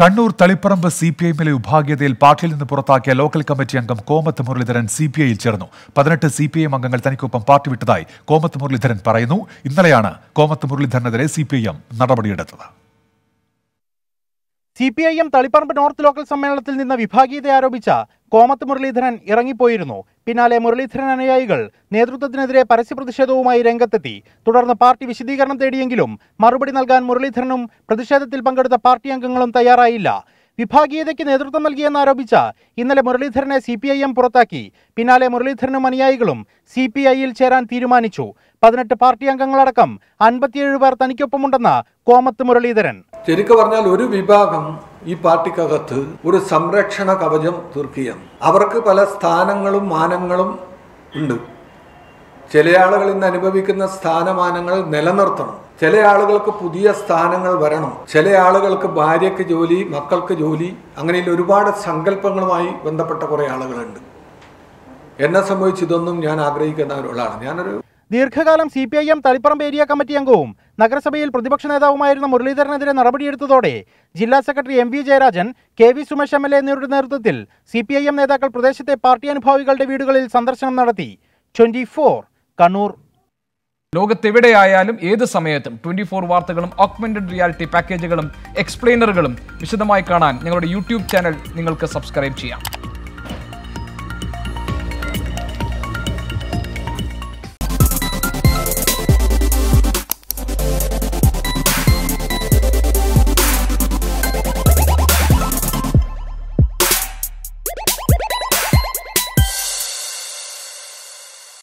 Kannur Taliparamba C P ഐഎമ്മിലെ വിഭാഗീയതയിൽ പാർട്ടിയിൽ നിന്ന് പുറത്താക്കിയ ലോക്കൽ കമ്മിറ്റി അംഗം കോമത്ത് മുരളീധരൻ സി പി ഐയിൽ ചേർന്നു പതിനെട്ട് സി പി ഐ എം അംഗങ്ങൾ തനിക്കൊപ്പം പാർട്ടി വിട്ടതായി കോമത്ത് മുരളീധരൻ പറയുന്നു ഇന്നലെയാണ് കോമത്ത് മുരളീധരനെതിരെ സി പി ഐ എം നടപടിയെടുത്തത് C P I M Taliparamba north local സമ്മേളനത്തിൽ നിന്ന് വിഭാഗീയത ആരോപിച്ച കോമത്ത് മുരളീധരൻ ഇറങ്ങിപ്പോയിരുന്നു പിന്നാലെ മുരളീധരൻ അനുയായികൾ നേതൃത്വത്തിനെതിരെ പരസ്യ പ്രതിഷേധവുമായി രംഗത്തെത്തി തുടർന്ന് പാർട്ടി വിശദീകരണം തേടിയെങ്കിലും മറുപടി നൽകാൻ മുരളീധരനും പ്രതിഷേധത്തിൽ പങ്കെടുത്ത പാർട്ടി അംഗങ്ങളും തയ്യാറായില്ല വിഭാഗീയതയ്ക്ക് നേതൃത്വം നൽകിയെന്നാരോപിച്ച ഇന്നലെ മുരളീധരനെ സി പി ഐ എം പുറത്താക്കി പിന്നാലെ മുരളീധരനും അനുയായികളും സി പി ഐയിൽ ചേരാൻ തീരുമാനിച്ചു പതിനെട്ട് പാർട്ടി അംഗങ്ങളടക്കം അൻപത്തിയേഴ് പേർ തനിക്കൊപ്പമുണ്ടെന്ന് കോമത്ത് മുരളീധരൻ ശരിക്കു പറഞ്ഞാൽ ഒരു വിഭാഗം ഈ പാർട്ടിക്കകത്ത് ഒരു സംരക്ഷണ കവചം തീർക്കുകയാണ് അവർക്ക് പല സ്ഥാനങ്ങളും മാനങ്ങളും ഉണ്ട് ചില ആളുകൾ ഇന്ന് അനുഭവിക്കുന്ന സ്ഥാനമാനങ്ങൾ നിലനിർത്തണം ചില ആളുകൾക്ക് പുതിയ സ്ഥാനങ്ങൾ വരണം ചില ആളുകൾക്ക് ഭാര്യയ്ക്ക് ജോലി മക്കൾക്ക് ജോലി അങ്ങനെയുള്ള ഒരുപാട് സങ്കല്പങ്ങളുമായി ബന്ധപ്പെട്ട കുറേ ആളുകളുണ്ട് എന്നെ സംബന്ധിച്ച് ഇതൊന്നും ഞാൻ ആഗ്രഹിക്കുന്ന ഒരാളാണ് ഞാനൊരു ദീർഘകാലം C P I M Taliparamba area committee അംഗവും നഗരസഭയിൽ പ്രതിപക്ഷ നേതാവുമായിരുന്ന മുരളീധരനെതിരെ നടപടിയെടുത്തതോടെ ജില്ലാ secretary M V Jayarajan K V Sumesh M L A എന്നിവരുടെ നേതൃത്വത്തിൽ സി പി ഐ എം നേതാക്കൾ പ്രദേശത്തെ പാർട്ടി അനുഭാവികളുടെ വീടുകളിൽ സന്ദർശനം നടത്തി ട്വന്റി ഫോർ കണ്ണൂർ ലോകത്തെവിടെയായാലും ഏത് സമയത്തും ട്വന്റി ഫോർ വാർത്തകളും ഓഗ്മെന്റഡ് റിയാലിറ്റി പാക്കേജുകളും എക്സ്പ്ലെയിനറുകളും വിശദമായി കാണാൻ ഞങ്ങളുടെ യൂട്യൂബ് ചാനൽ നിങ്ങൾക്ക് സബ്സ്ക്രൈബ് ചെയ്യാം